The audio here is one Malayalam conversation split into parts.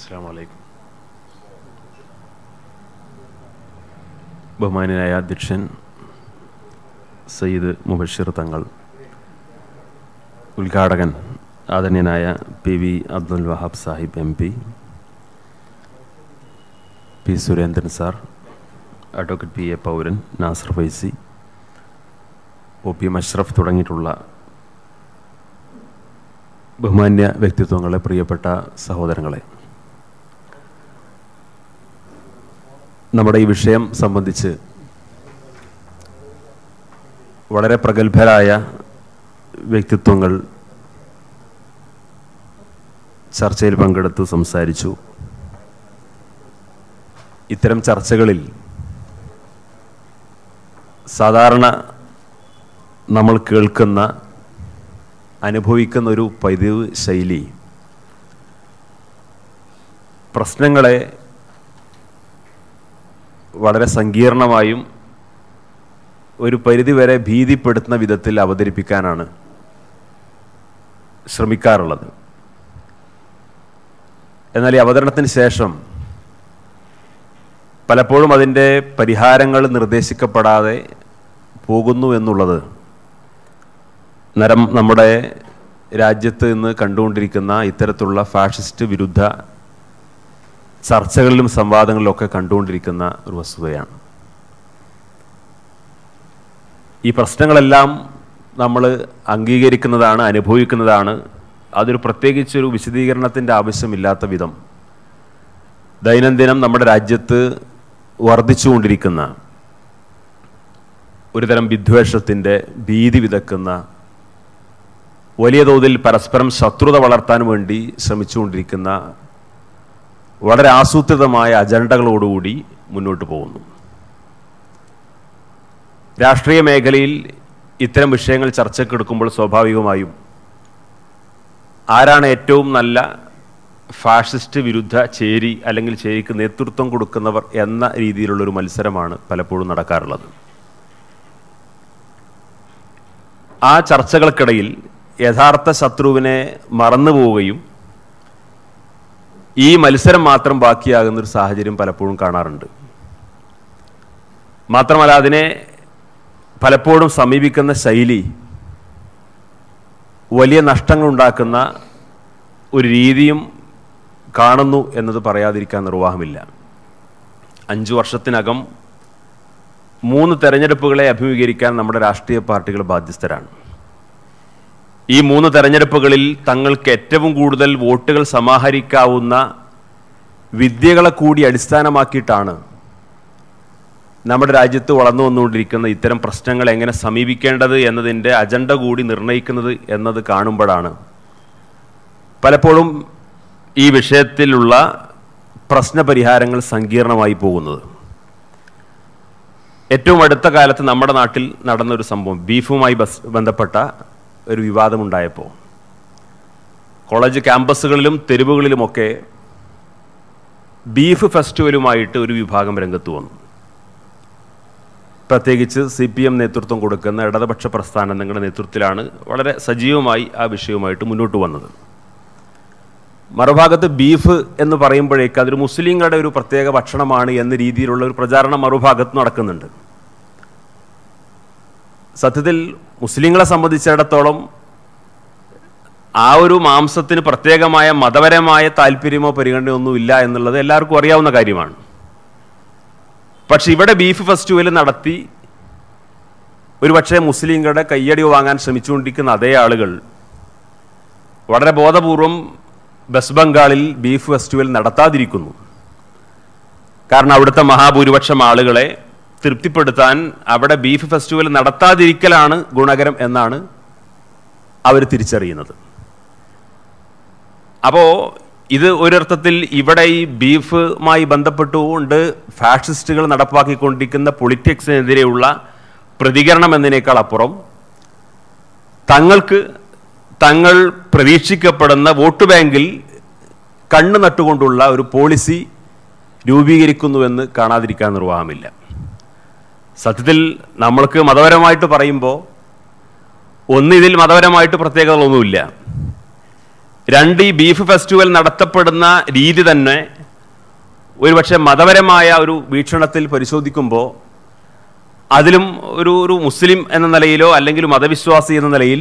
അസ്സാം വലൈക്കും ബഹുമാനായ അധ്യക്ഷൻ സയ്യിദ് മുബഷിർ തങ്ങൾ ഉദ്ഘാടകൻ ആദരണീയനായ P V Abdul Wahab Sahib M P P Surendran sir advocate P A Pouran Nasar Faizy O P M Ashraf തുടങ്ങിയിട്ടുള്ള ബഹുമാന്യ വ്യക്തിത്വങ്ങളെ പ്രിയപ്പെട്ട സഹോദരങ്ങളെ നമ്മുടെ ഈ വിഷയം സംബന്ധിച്ച് വളരെ പ്രഗത്ഭരായ വ്യക്തിത്വങ്ങൾ ചർച്ചയിൽ പങ്കെടുത്ത് സംസാരിച്ചു ഇത്തരം ചർച്ചകളിൽ സാധാരണ നമ്മൾ കേൾക്കുന്ന അനുഭവിക്കുന്ന ഒരു പതിവ് ശൈലി പ്രശ്നങ്ങളെ വളരെ സങ്കീർണമായും ഒരു പരിധിവരെ ഭീതിപ്പെടുത്തുന്ന വിധത്തിൽ അവതരിപ്പിക്കാനാണ് ശ്രമിക്കാറുള്ളത് എന്നാൽ ഈ അവതരണത്തിന് ശേഷം പലപ്പോഴും അതിൻ്റെ പരിഹാരങ്ങൾ നിർദ്ദേശിക്കപ്പെടാതെ പോകുന്നു എന്നുള്ളത് നരം നമ്മുടെ രാജ്യത്ത് ഇന്ന് കണ്ടുകൊണ്ടിരിക്കുന്ന ഇത്തരത്തിലുള്ള ഫാഷിസ്റ്റ് വിരുദ്ധ ചർച്ചകളിലും സംവാദങ്ങളിലൊക്കെ കണ്ടുകൊണ്ടിരിക്കുന്ന ഒരു വസ്തുതയാണ് ഈ പ്രശ്നങ്ങളെല്ലാം നമ്മൾ അംഗീകരിക്കുന്നതാണ് അനുഭവിക്കുന്നതാണ് അതൊരു പ്രത്യേകിച്ചൊരു വിശദീകരണത്തിൻ്റെ ആവശ്യമില്ലാത്ത വിധം ദൈനംദിനം നമ്മുടെ രാജ്യത്ത് വർദ്ധിച്ചുകൊണ്ടിരിക്കുന്ന ഒരുതരം വിദ്വേഷത്തിൻ്റെ ഭീതി വിതക്കുന്ന വലിയ തോതിൽ പരസ്പരം ശത്രുത വളർത്താൻ വേണ്ടി ശ്രമിച്ചുകൊണ്ടിരിക്കുന്ന വളരെ ആസൂത്രിതമായ അജണ്ടകളോടുകൂടി മുന്നോട്ട് പോകുന്നു രാഷ്ട്രീയ മേഖലയിൽ ഇത്തരം വിഷയങ്ങൾ ചർച്ചക്കെടുക്കുമ്പോൾ സ്വാഭാവികമായും ആരാണ് ഏറ്റവും നല്ല ഫാഷിസ്റ്റ് വിരുദ്ധ ചേരി അല്ലെങ്കിൽ ചേരിക്ക് നേതൃത്വം കൊടുക്കുന്നവർ എന്ന രീതിയിലുള്ളൊരു മത്സരമാണ് പലപ്പോഴും നടക്കാറുള്ളത് ആ ചർച്ചകൾക്കിടയിൽ യഥാർത്ഥ ശത്രുവിനെ മറന്നു പോവുകയും ഈ മത്സരം മാത്രം ബാക്കിയാകുന്ന ഒരു സാഹചര്യം പലപ്പോഴും കാണാറുണ്ട് മാത്രമല്ല അതിനെ പലപ്പോഴും സമീപിക്കുന്ന ശൈലി വലിയ നഷ്ടങ്ങൾ ഉണ്ടാക്കുന്ന ഒരു രീതിയും കാണുന്നു എന്നത് പറയാതിരിക്കാൻ നിർവാഹമില്ല അഞ്ചു വർഷത്തിനകം മൂന്ന് തെരഞ്ഞെടുപ്പുകളെ അഭിമുഖീകരിക്കാൻ നമ്മുടെ രാഷ്ട്രീയ പാർട്ടികൾ ബാധ്യസ്ഥരാണ് ഈ മൂന്ന് തെരഞ്ഞെടുപ്പുകളിൽ തങ്ങൾക്ക് ഏറ്റവും കൂടുതൽ വോട്ടുകൾ സമാഹരിക്കാവുന്ന വിദ്യകളെ കൂടി അടിസ്ഥാനമാക്കിയിട്ടാണ് നമ്മുടെ രാജ്യത്ത് വളർന്നു വന്നുകൊണ്ടിരിക്കുന്ന ഇത്തരം പ്രശ്നങ്ങൾ എങ്ങനെ സമീപിക്കേണ്ടത് എന്നതിൻ്റെ അജണ്ട കൂടി നിർണ്ണയിക്കുന്നത് എന്നത് കാണുമ്പോഴാണ് പലപ്പോഴും ഈ വിഷയത്തിലുള്ള പ്രശ്നപരിഹാരങ്ങൾ സങ്കീർണമായി പോകുന്നത് ഏറ്റവും അടുത്ത കാലത്ത് നമ്മുടെ നാട്ടിൽ നടന്നൊരു സംഭവം ബീഫുമായി ബസ് ബന്ധപ്പെട്ട ഒരു വിവാദമുണ്ടായപ്പോൾ കോളേജ് ക്യാമ്പസുകളിലും തെരുവുകളിലുമൊക്കെ ബീഫ് ഫെസ്റ്റിവലുമായിട്ട് ഒരു വിഭാഗം രംഗത്ത് വന്നു പ്രത്യേകിച്ച് സി പി എം നേതൃത്വം കൊടുക്കുന്ന ഇടതുപക്ഷ പ്രസ്ഥാനങ്ങളുടെ നേതൃത്വത്തിലാണ് വളരെ സജീവമായി ആ വിഷയവുമായിട്ട് മുന്നോട്ട് വന്നത് മറുഭാഗത്ത് ബീഫ് എന്ന് പറയുമ്പോഴേക്ക് അതൊരു മുസ്ലിങ്ങളുടെ ഒരു പ്രത്യേക ഭക്ഷണമാണ് എന്ന രീതിയിലുള്ള ഒരു പ്രചാരണം മറുഭാഗത്ത് നടക്കുന്നുണ്ട് സത്യത്തിൽ മുസ്ലിങ്ങളെ സംബന്ധിച്ചിടത്തോളം ആ ഒരു മാംസത്തിന് പ്രത്യേകമായ മതപരമായ താല്പര്യമോ പരിഗണനയോ ഒന്നും ഇല്ല എന്നുള്ളത് എല്ലാവർക്കും അറിയാവുന്ന കാര്യമാണ് പക്ഷെ ഇവിടെ ബീഫ് ഫെസ്റ്റിവൽ നടത്തി ഒരുപക്ഷെ മുസ്ലിങ്ങളുടെ കയ്യടി വാങ്ങാൻ ശ്രമിച്ചുകൊണ്ടിരിക്കുന്ന അതേ ആളുകൾ വളരെ ബോധപൂർവം വെസ്റ്റ് ബംഗാളിൽ ബീഫ് ഫെസ്റ്റിവൽ നടത്താതിരിക്കുന്നു കാരണം അവിടുത്തെ മഹാഭൂരിപക്ഷം ആളുകളെ തൃപ്തിപ്പെടുത്താൻ അവിടെ ബീഫ് ഫെസ്റ്റിവൽ നടത്താതിരിക്കലാണ് ഗുണകരം എന്നാണ് അവർ തിരിച്ചറിയുന്നത് അപ്പോൾ ഇത് ഒരർത്ഥത്തിൽ ഇവിടെ ഈ ബീഫുമായി ബന്ധപ്പെട്ടുകൊണ്ട് ഫാഷിസ്റ്റുകൾ നടപ്പാക്കിക്കൊണ്ടിരിക്കുന്ന പൊളിറ്റിക്സിനെതിരെയുള്ള പ്രതികരണം എന്നതിനേക്കാൾ അപ്പുറം തങ്ങൾക്ക് തങ്ങൾ പ്രതീക്ഷിക്കപ്പെടുന്ന വോട്ട് ബാങ്കിൽ കണ്ണു നട്ടുകൊണ്ടുള്ള ഒരു പോളിസി രൂപീകരിക്കുന്നുവെന്ന് കാണാതിരിക്കാൻ നിർവാഹമില്ല സത്യത്തിൽ നമ്മൾക്ക് മതപരമായിട്ട് പറയുമ്പോൾ ഒന്നിതിൽ മതപരമായിട്ട് പ്രത്യേകതകളൊന്നുമില്ല രണ്ട് ഈ ബീഫ് ഫെസ്റ്റിവൽ നടത്തപ്പെടുന്ന രീതി തന്നെ ഒരുപക്ഷെ മതപരമായ ഒരു വീക്ഷണത്തിൽ പരിശോധിക്കുമ്പോൾ അതിലും ഒരു ഒരു മുസ്ലിം എന്ന നിലയിലോ അല്ലെങ്കിൽ മതവിശ്വാസി എന്ന നിലയിൽ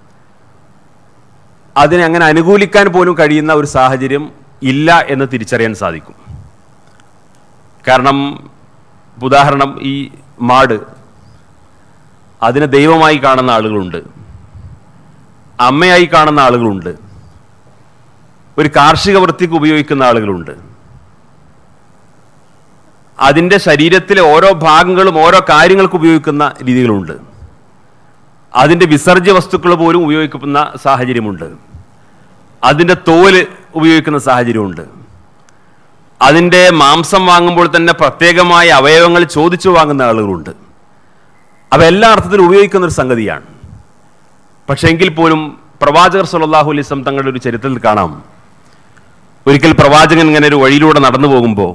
അതിനെ അങ്ങനെ അനുകൂലിക്കാൻ പോലും കഴിയുന്ന ഒരു സാഹചര്യം ഇല്ല എന്ന് തിരിച്ചറിയാൻ സാധിക്കും കാരണം ഉദാഹരണം ഈ മാട് അതിനെ ദൈവമായി കാണുന്ന ആളുകളുണ്ട് അമ്മയായി കാണുന്ന ആളുകളുണ്ട് ഒരു കാർഷിക വൃത്തിക്ക് ഉപയോഗിക്കുന്ന ആളുകളുണ്ട് അതിൻ്റെ ശരീരത്തിലെ ഓരോ ഭാഗങ്ങളും ഓരോ കാര്യങ്ങൾക്ക് ഉപയോഗിക്കുന്ന രീതികളുണ്ട് അതിൻ്റെ വിസർജ്യ വസ്തുക്കൾ പോലും ഉപയോഗിക്കുന്ന സാഹചര്യമുണ്ട് അതിൻ്റെ തോല് ഉപയോഗിക്കുന്ന സാഹചര്യമുണ്ട് അതിൻ്റെ മാംസം വാങ്ങുമ്പോൾ തന്നെ പ്രത്യേകമായ അവയവങ്ങൾ ചോദിച്ചു വാങ്ങുന്ന ആളുകളുണ്ട് അവ എല്ലാ അർത്ഥത്തിലും ഉപയോഗിക്കുന്ന ഒരു സംഗതിയാണ് പക്ഷെ എങ്കിൽ പോലും പ്രവാചകർ സല്ലല്ലാഹു അലൈഹി വസല്ലം തങ്ങളുടെ ഒരു ചരിത്രത്തിൽ കാണാം ഒരിക്കൽ പ്രവാചകൻ ഇങ്ങനെ ഒരു വഴിയിലൂടെ നടന്നു പോകുമ്പോൾ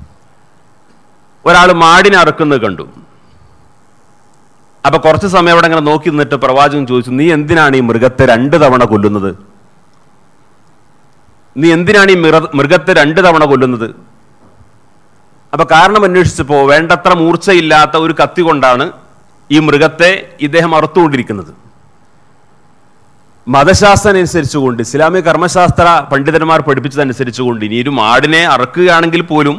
ഒരാൾ മാടിനെ അറുക്കുന്നത് കണ്ടു അപ്പൊ കുറച്ച് സമയം അവിടെ ഇങ്ങനെ നോക്കി നിന്നിട്ട് പ്രവാചകൻ ചോദിച്ചു നീ എന്തിനാണ് ഈ മൃഗത്തെ രണ്ട് തവണ കൊല്ലുന്നത് നീ എന്തിനാണ് ഈ മൃഗ- മൃഗത്തെ രണ്ട് തവണ കൊല്ലുന്നത് അപ്പൊ കാരണം അന്വേഷിച്ചപ്പോ വേണ്ടത്ര മൂർച്ചയില്ലാത്ത ഒരു കത്തി കൊണ്ടാണ് ഈ മൃഗത്തെ ഇദ്ദേഹം അറുത്തുകൊണ്ടിരിക്കുന്നത് മതശാസ്ത്രം അനുസരിച്ചുകൊണ്ട് ഇസ്ലാമിക കർമ്മശാസ്ത്ര പണ്ഡിതന്മാർ പഠിപ്പിച്ചതനുസരിച്ചുകൊണ്ട് ഇനി ഒരു മാടിനെ അറക്കുകയാണെങ്കിൽ പോലും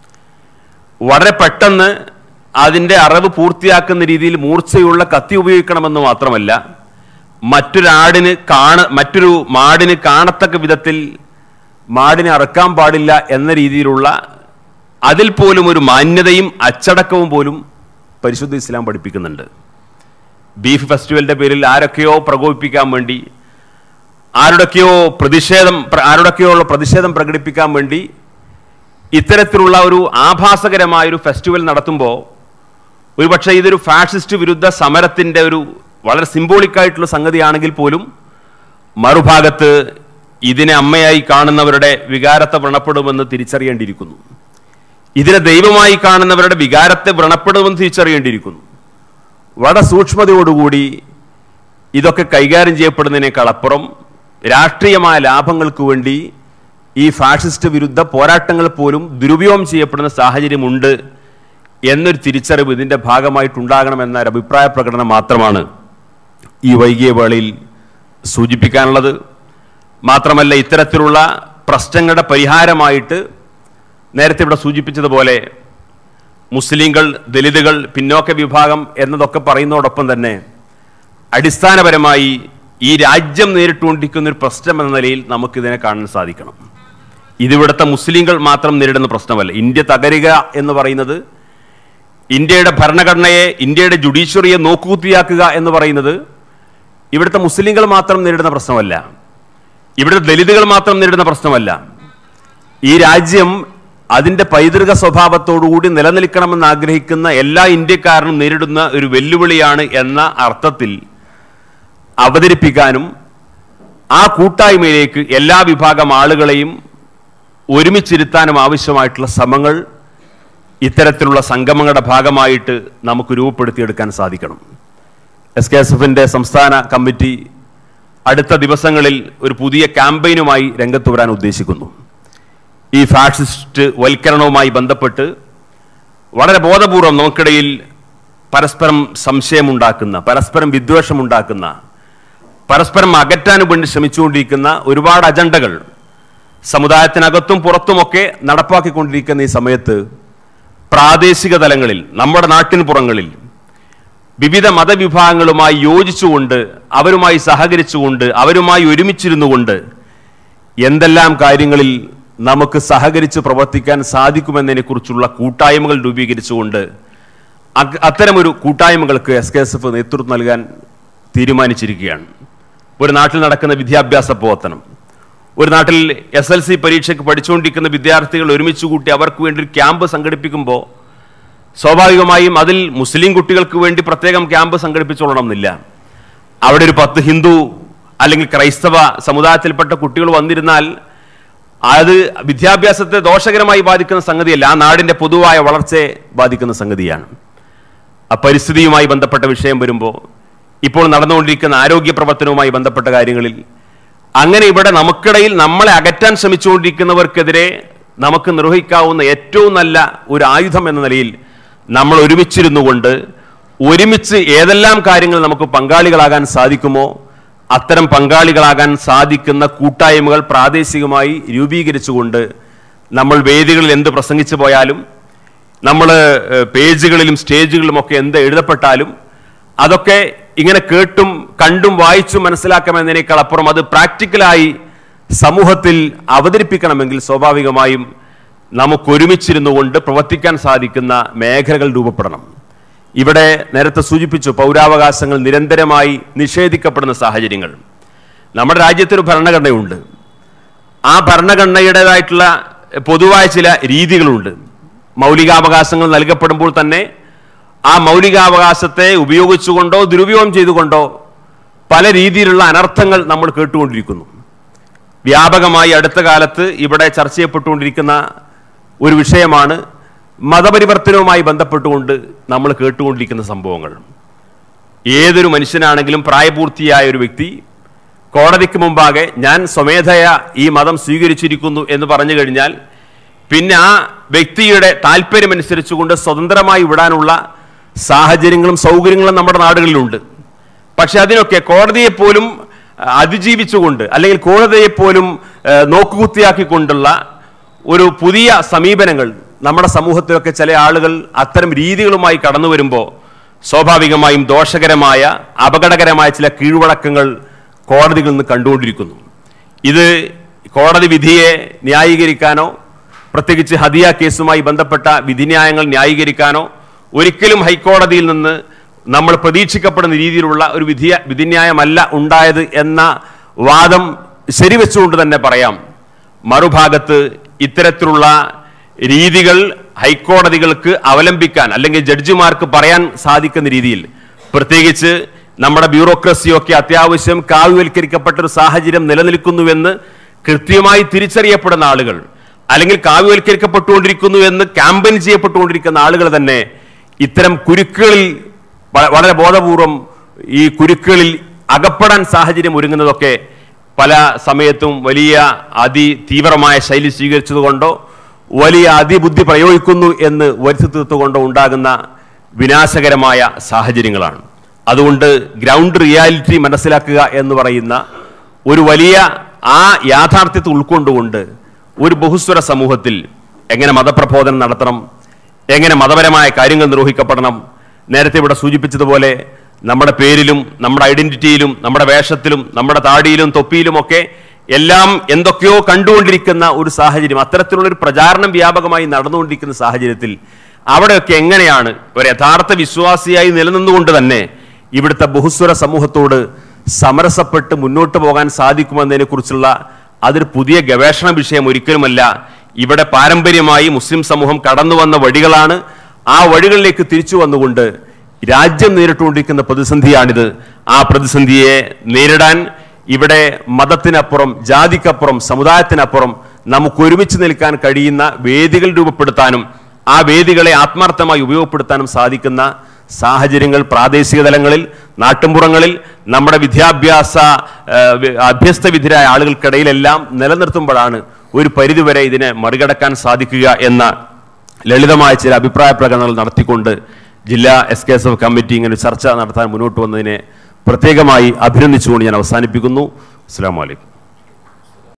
വളരെ പെട്ടെന്ന് അതിൻ്റെ അറിവ് പൂർത്തിയാക്കുന്ന രീതിയിൽ മൂർച്ചയുള്ള കത്തി ഉപയോഗിക്കണമെന്ന് മാത്രമല്ല മറ്റൊരാടിന് കാണ മറ്റൊരു മാടിന് കാണത്തക്ക വിധത്തിൽ മാടിനെ അറക്കാൻ പാടില്ല എന്ന രീതിയിലുള്ള അതിൽ പോലും ഒരു മാന്യതയും അച്ചടക്കവും പോലും പരിശുദ്ധ ഇസ്ലാം പഠിപ്പിക്കുന്നുണ്ട് ബീഫ് ഫെസ്റ്റിവലിന്റെ പേരിൽ ആരൊക്കെയോ പ്രകോപിപ്പിക്കാൻ വേണ്ടി ആരുടെയൊക്കെയോ പ്രതിഷേധം പ്ര- ആരുടെയൊക്കെയോ ഉള്ള പ്രതിഷേധം പ്രകടിപ്പിക്കാൻ വേണ്ടി ഇത്തരത്തിലുള്ള ഒരു ആഭാസകരമായ ഒരു ഫെസ്റ്റിവൽ നടത്തുമ്പോൾ ഒരുപക്ഷെ ഇതൊരു ഫാഷിസ്റ്റ് വിരുദ്ധ സമരത്തിന്റെ ഒരു വളരെ സിംബോളിക് ആയിട്ടുള്ള സംഗതിയാണെങ്കിൽ പോലും മറുഭാഗത്ത് ഇതിനെ അമ്മയായി കാണുന്നവരുടെ വികാരത്തെ വ്രണപ്പെടുമെന്ന് തിരിച്ചറിയേണ്ടിയിരിക്കുന്നു ഇതിനെ ദൈവമായി കാണുന്നവരുടെ വികാരത്തെ വ്രണപ്പെടുമെന്ന് തിരിച്ചറിയേണ്ടിയിരിക്കുന്നു വളരെ സൂക്ഷ്മതയോടുകൂടി ഇതൊക്കെ കൈകാര്യം ചെയ്യപ്പെടുന്നതിനേക്കാൾ അപ്പുറം രാഷ്ട്രീയമായ ലാഭങ്ങൾക്ക് വേണ്ടി ഈ ഫാഷിസ്റ്റ് വിരുദ്ധ പോരാട്ടങ്ങൾ പോലും ദുരുപയോഗം ചെയ്യപ്പെടുന്ന സാഹചര്യമുണ്ട് എന്നൊരു തിരിച്ചറിവ് ഇതിൻ്റെ ഭാഗമായിട്ടുണ്ടാകണമെന്ന ഒരു അഭിപ്രായ പ്രകടനം മാത്രമാണ് ഈ വൈകിയ വേളയിൽ സൂചിപ്പിക്കാനുള്ളത് മാത്രമല്ല ഇത്തരത്തിലുള്ള പ്രശ്നങ്ങളുടെ പരിഹാരമായിട്ട് നേരത്തെ ഇവിടെ സൂചിപ്പിച്ചതുപോലെ മുസ്ലിങ്ങൾ ദലിതുകൾ പിന്നോക്ക വിഭാഗം എന്നതൊക്കെ പറയുന്നതോടൊപ്പം തന്നെ അടിസ്ഥാനപരമായി ഈ രാജ്യം നേരിട്ടുകൊണ്ടിരിക്കുന്ന ഒരു പ്രശ്നം എന്ന നിലയിൽ നമുക്കിതിനെ കാണാൻ സാധിക്കണം ഇതിവിടുത്തെ മുസ്ലിങ്ങൾ മാത്രം നേരിടുന്ന പ്രശ്നമല്ല ഇന്ത്യ തകരുക എന്ന് പറയുന്നത് ഇന്ത്യയുടെ ഭരണഘടനയെ ഇന്ത്യയുടെ ജുഡീഷ്യറിയെ നോക്കുകുത്തിയാക്കുക എന്ന് പറയുന്നത് ഇവിടുത്തെ മുസ്ലിങ്ങൾ മാത്രം നേരിടുന്ന പ്രശ്നമല്ല ഇവിടുത്തെ ദലിതുകൾ മാത്രം നേരിടുന്ന പ്രശ്നമല്ല ഈ രാജ്യം അതിന്റെ പൈതൃക സ്വഭാവത്തോടുകൂടി നിലനിൽക്കണമെന്ന് ആഗ്രഹിക്കുന്ന എല്ലാ ഇന്ത്യക്കാരനും നേരിടുന്ന ഒരു വെല്ലുവിളിയാണ് എന്ന അർത്ഥത്തിൽ അവതരിപ്പിക്കാനും ആ കൂട്ടായ്മയിലേക്ക് എല്ലാ വിഭാഗം ആളുകളെയും ഒരുമിച്ചിരുത്താനും ആവശ്യമായിട്ടുള്ള ശ്രമങ്ങൾ ഇത്തരത്തിലുള്ള സംഗമങ്ങളുടെ ഭാഗമായിട്ട് നമുക്ക് രൂപപ്പെടുത്തിയെടുക്കാൻ സാധിക്കണം എസ് കെ എസ് എഫിന്റെ സംസ്ഥാന കമ്മിറ്റി അടുത്ത ദിവസങ്ങളിൽ ഒരു പുതിയ ക്യാമ്പയിനുമായി രംഗത്ത് വരാൻ ഉദ്ദേശിക്കുന്നു ഈ ഫാഷിസ്റ്റ് വൽക്കരണവുമായി ബന്ധപ്പെട്ട് വളരെ ബോധപൂർവം നമുക്കിടയിൽ പരസ്പരം സംശയമുണ്ടാക്കുന്ന പരസ്പരം വിദ്വേഷമുണ്ടാക്കുന്ന പരസ്പരം അകറ്റാനും വേണ്ടി ശ്രമിച്ചുകൊണ്ടിരിക്കുന്ന ഒരുപാട് അജണ്ടകൾ സമുദായത്തിനകത്തും പുറത്തുമൊക്കെ നടപ്പാക്കിക്കൊണ്ടിരിക്കുന്ന ഈ സമയത്ത് പ്രാദേശിക തലങ്ങളിൽ നമ്മുടെ നാട്ടിൻ പുറങ്ങളിൽ വിവിധ മതവിഭാഗങ്ങളുമായി യോജിച്ചുകൊണ്ട് അവരുമായി സഹകരിച്ചുകൊണ്ട് അവരുമായി ഒരുമിച്ചിരുന്നുകൊണ്ട് എന്തെല്ലാം കാര്യങ്ങളിൽ നമുക്ക് സഹകരിച്ച് പ്രവർത്തിക്കാൻ സാധിക്കുമെന്നതിനെക്കുറിച്ചുള്ള കൂട്ടായ്മകൾ രൂപീകരിച്ചുകൊണ്ട് അ- അത്തരമൊരു കൂട്ടായ്മകൾക്ക് എസ് കെ എസ് എഫ് നേതൃത്വം നൽകാൻ തീരുമാനിച്ചിരിക്കുകയാണ് ഒരു നാട്ടിൽ നടക്കുന്ന വിദ്യാഭ്യാസ പ്രവർത്തനം ഒരു നാട്ടിൽ എസ് എൽ സി പരീക്ഷയ്ക്ക് പഠിച്ചുകൊണ്ടിരിക്കുന്ന വിദ്യാർത്ഥികൾ ഒരുമിച്ച് കൂട്ടി അവർക്ക് വേണ്ടി ഒരു ക്യാമ്പ് സംഘടിപ്പിക്കുമ്പോൾ സ്വാഭാവികമായും അതിൽ മുസ്ലിം കുട്ടികൾക്ക് വേണ്ടി പ്രത്യേകം ക്യാമ്പ് സംഘടിപ്പിച്ചോളണമെന്നില്ല അവിടെ ഒരു പത്ത് ഹിന്ദു അല്ലെങ്കിൽ ക്രൈസ്തവ സമുദായത്തിൽപ്പെട്ട കുട്ടികൾ വന്നിരുന്നാൽ അത് വിദ്യാഭ്യാസത്തെ ദോഷകരമായി ബാധിക്കുന്ന സംഗതിയല്ല ആ നാടിന്റെ പൊതുവായ വളർച്ചയെ ബാധിക്കുന്ന സംഗതിയാണ് ആ പരിസ്ഥിതിയുമായി ബന്ധപ്പെട്ട വിഷയം വരുമ്പോൾ ഇപ്പോൾ നടന്നുകൊണ്ടിരിക്കുന്ന ആരോഗ്യ പ്രവർത്തനവുമായി ബന്ധപ്പെട്ട കാര്യങ്ങളിൽ അങ്ങനെ ഇവിടെ നമുക്കിടയിൽ നമ്മളെ അകറ്റാൻ ശ്രമിച്ചുകൊണ്ടിരിക്കുന്നവർക്കെതിരെ നമുക്ക് നിർവഹിക്കാവുന്ന ഏറ്റവും നല്ല ഒരു ആയുധം എന്ന നിലയിൽ നമ്മൾ ഒരുമിച്ചിരുന്നു കൊണ്ട് ഒരുമിച്ച് ഏതെല്ലാം കാര്യങ്ങൾ നമുക്ക് പങ്കാളികളാകാൻ സാധിക്കുമോ അത്തരം പങ്കാളികളാകാൻ സാധിക്കുന്ന കൂട്ടായ്മകൾ പ്രാദേശികമായി രൂപീകരിച്ചുകൊണ്ട് നമ്മൾ വേദികളിൽ എന്ത് പ്രസംഗിച്ചു പോയാലും നമ്മൾ പേജുകളിലും സ്റ്റേജുകളിലും ഒക്കെ എന്ത് എഴുതപ്പെട്ടാലും അതൊക്കെ ഇങ്ങനെ കേട്ടും കണ്ടും വായിച്ചും മനസ്സിലാക്കാമെന്നതിനേക്കാൾ അപ്പുറം അത് പ്രാക്ടിക്കലായി സമൂഹത്തിൽ അവതരിപ്പിക്കണമെങ്കിൽ സ്വാഭാവികമായും നമുക്ക് ഒരുമിച്ചിരുന്നു കൊണ്ട് പ്രവർത്തിക്കാൻ സാധിക്കുന്ന മേഖലകൾ രൂപപ്പെടണം ഇവിടെ നേരത്തെ സൂചിപ്പിച്ചു പൗരാവകാശങ്ങൾ നിരന്തരമായി നിഷേധിക്കപ്പെടുന്ന സാഹചര്യങ്ങൾ നമ്മുടെ രാജ്യത്തൊരു ഭരണഘടനയുണ്ട് ആ ഭരണഘടനയുടേതായിട്ടുള്ള പൊതുവായ ചില രീതികളുണ്ട് മൗലികാവകാശങ്ങൾ നൽകപ്പെടുമ്പോൾ തന്നെ ആ മൗലികാവകാശത്തെ ഉപയോഗിച്ചുകൊണ്ടോ ദുരുപയോഗം ചെയ്തുകൊണ്ടോ പല രീതിയിലുള്ള അനർത്ഥങ്ങൾ നമ്മൾ കേട്ടുകൊണ്ടിരിക്കുന്നു വ്യാപകമായി അടുത്ത കാലത്ത് ഇവിടെ ചർച്ച ചെയ്യപ്പെട്ടുകൊണ്ടിരിക്കുന്ന ഒരു വിഷയമാണ് മതപരിവർത്തനവുമായി ബന്ധപ്പെട്ടുകൊണ്ട് നമ്മൾ കേട്ടുകൊണ്ടിരിക്കുന്ന സംഭവങ്ങൾ ഏതൊരു മനുഷ്യനാണെങ്കിലും പ്രായപൂർത്തിയായ ഒരു വ്യക്തി കോടതിക്ക് മുമ്പാകെ ഞാൻ സ്വമേധയ ഈ മതം സ്വീകരിച്ചിരിക്കുന്നു എന്ന് പറഞ്ഞു കഴിഞ്ഞാൽ പിന്നെ ആ വ്യക്തിയുടെ താല്പര്യമനുസരിച്ചുകൊണ്ട് സ്വതന്ത്രമായി വിടാനുള്ള സാഹചര്യങ്ങളും സൗകര്യങ്ങളും നമ്മുടെ നാടുകളിലുണ്ട് പക്ഷെ അതിനൊക്കെ കോടതിയെ പോലും ആ, അതിജീവിച്ചുകൊണ്ട് അല്ലെങ്കിൽ കോടതിയെ പോലും ആ, നോക്കുകുത്തിയാക്കിക്കൊണ്ടുള്ള ഒരു പുതിയ സമീപനങ്ങൾ നമ്മുടെ സമൂഹത്തിലൊക്കെ ചില ആളുകൾ അത്തരം രീതികളുമായി കടന്നു വരുമ്പോൾ സ്വാഭാവികമായും ദോഷകരമായ അപകടകരമായ ചില കീഴ്വഴക്കങ്ങൾ കോടതികളിൽ നിന്ന് കണ്ടുകൊണ്ടിരിക്കുന്നു ഇത് കോടതി വിധിയെ ന്യായീകരിക്കാനോ പ്രത്യേകിച്ച് ഹദിയ കേസുമായി ബന്ധപ്പെട്ട വിധിന്യായങ്ങൾ ന്യായീകരിക്കാനോ ഒരിക്കലും ഹൈക്കോടതിയിൽ നിന്ന് നമ്മൾ പ്രതീക്ഷിക്കപ്പെടുന്ന രീതിയിലുള്ള ഒരു വിധിയ വിധിന്യായമല്ല ഉണ്ടായത് എന്ന വാദം ശരിവെച്ചുകൊണ്ട് തന്നെ പറയാം മറുഭാഗത്ത് ഇത്തരത്തിലുള്ള രീതികൾ ഹൈക്കോടതികൾക്ക് അവലംബിക്കാൻ അല്ലെങ്കിൽ ജഡ്ജിമാർക്ക് പറയാൻ സാധിക്കുന്ന രീതിയിൽ പ്രത്യേകിച്ച് നമ്മുടെ ബ്യൂറോക്രസിയൊക്കെ അത്യാവശ്യം കാവ്യവൽക്കരിക്കപ്പെട്ട ഒരു സാഹചര്യം നിലനിൽക്കുന്നുവെന്ന് കൃത്യമായി തിരിച്ചറിയപ്പെടുന്ന ആളുകൾ അല്ലെങ്കിൽ കാവ്യവൽക്കരിക്കപ്പെട്ടുകൊണ്ടിരിക്കുന്നു എന്ന് ക്യാമ്പയിൻ ചെയ്യപ്പെട്ടുകൊണ്ടിരിക്കുന്ന ആളുകൾ തന്നെ ഇത്തരം കുരുക്കുകളിൽ വ- വളരെ ബോധപൂർവം ഈ കുരുക്കുകളിൽ അകപ്പെടാൻ സാഹചര്യം ഒരുങ്ങുന്നതൊക്കെ പല സമയത്തും വലിയ അതി തീവ്രമായ ശൈലി സ്വീകരിച്ചതുകൊണ്ടോ വലിയ അതിബുദ്ധി പ്രയോഗിക്കുന്നു എന്ന് വരുത്തി തീർത്തുകൊണ്ടോ ഉണ്ടാകുന്ന വിനാശകരമായ സാഹചര്യങ്ങളാണ് അതുകൊണ്ട് ഗ്രൗണ്ട് റിയാലിറ്റി മനസ്സിലാക്കുക എന്ന് പറയുന്ന ഒരു വലിയ ആ യാഥാർത്ഥ്യത്തെ ഉൾക്കൊണ്ടുകൊണ്ട് ഒരു ബഹുസ്വര സമൂഹത്തിൽ എങ്ങനെ മതപ്രബോധനം നടത്തണം എങ്ങനെ മതപരമായ കാര്യങ്ങൾ നിർവഹിക്കപ്പെടണം നേരത്തെ ഇവിടെ സൂചിപ്പിച്ചതുപോലെ നമ്മുടെ പേരിലും നമ്മുടെ ഐഡന്റിറ്റിയിലും നമ്മുടെ വേഷത്തിലും നമ്മുടെ താടിയിലും തൊപ്പിയിലുമൊക്കെ എല്ലാം എന്തൊക്കെയോ കണ്ടുകൊണ്ടിരിക്കുന്ന ഒരു സാഹചര്യം അത്തരത്തിലുള്ള ഒരു പ്രചാരണം വ്യാപകമായി നടന്നുകൊണ്ടിരിക്കുന്ന സാഹചര്യത്തിൽ അവിടെയൊക്കെ എങ്ങനെയാണ് ഒരു യഥാർത്ഥ വിശ്വാസിയായി നിലനിന്നുകൊണ്ട് തന്നെ ഇവിടുത്തെ ബഹുസ്വര സമൂഹത്തോട് സമരസപ്പെട്ട് മുന്നോട്ട് പോകാൻ സാധിക്കുമെന്നതിനെ കുറിച്ചുള്ള അതൊരു പുതിയ ഗവേഷണ വിഷയം ഒരിക്കലുമല്ല ഇവിടെ പാരമ്പര്യമായി മുസ്ലിം സമൂഹം കടന്നു വന്ന വഴികളാണ് ആ വഴികളിലേക്ക് തിരിച്ചു വന്നുകൊണ്ട് രാജ്യം നേരിട്ടുകൊണ്ടിരിക്കുന്ന പ്രതിസന്ധിയാണിത് ആ പ്രതിസന്ധിയെ നേരിടാൻ ഇവിടെ മതത്തിനപ്പുറം ജാതിക്കപ്പുറം സമുദായത്തിനപ്പുറം നമുക്ക് ഒരുമിച്ച് നിൽക്കാൻ കഴിയുന്ന വേദികൾ രൂപപ്പെടുത്താനും ആ വേദികളെ ആത്മാർത്ഥമായി ഉപയോഗപ്പെടുത്താനും സാധിക്കുന്ന സാഹചര്യങ്ങൾ പ്രാദേശിക തലങ്ങളിൽ നാട്ടുമ്പുറങ്ങളിൽ നമ്മുടെ വിദ്യാഭ്യാസ ആ, വി- അഭ്യസ്തവിധരായ ആളുകൾക്കിടയിലെല്ലാം നിലനിർത്തുമ്പോഴാണ് ഒരു പരിധിവരെ ഇതിനെ മറികടക്കാൻ സാധിക്കുക എന്ന ലളിതമായ ചില അഭിപ്രായ പ്രകടനങ്ങൾ നടത്തിക്കൊണ്ട് ജില്ലാ S K S F committee ഇങ്ങനെ ഒരു ചർച്ച നടത്താൻ മുന്നോട്ട് വന്നതിനെ പ്രത്യേകമായി അഭിനന്ദിച്ചുകൊണ്ട് ഞാൻ അവസാനിപ്പിക്കുന്നു അസ്സാം വലൈക്കും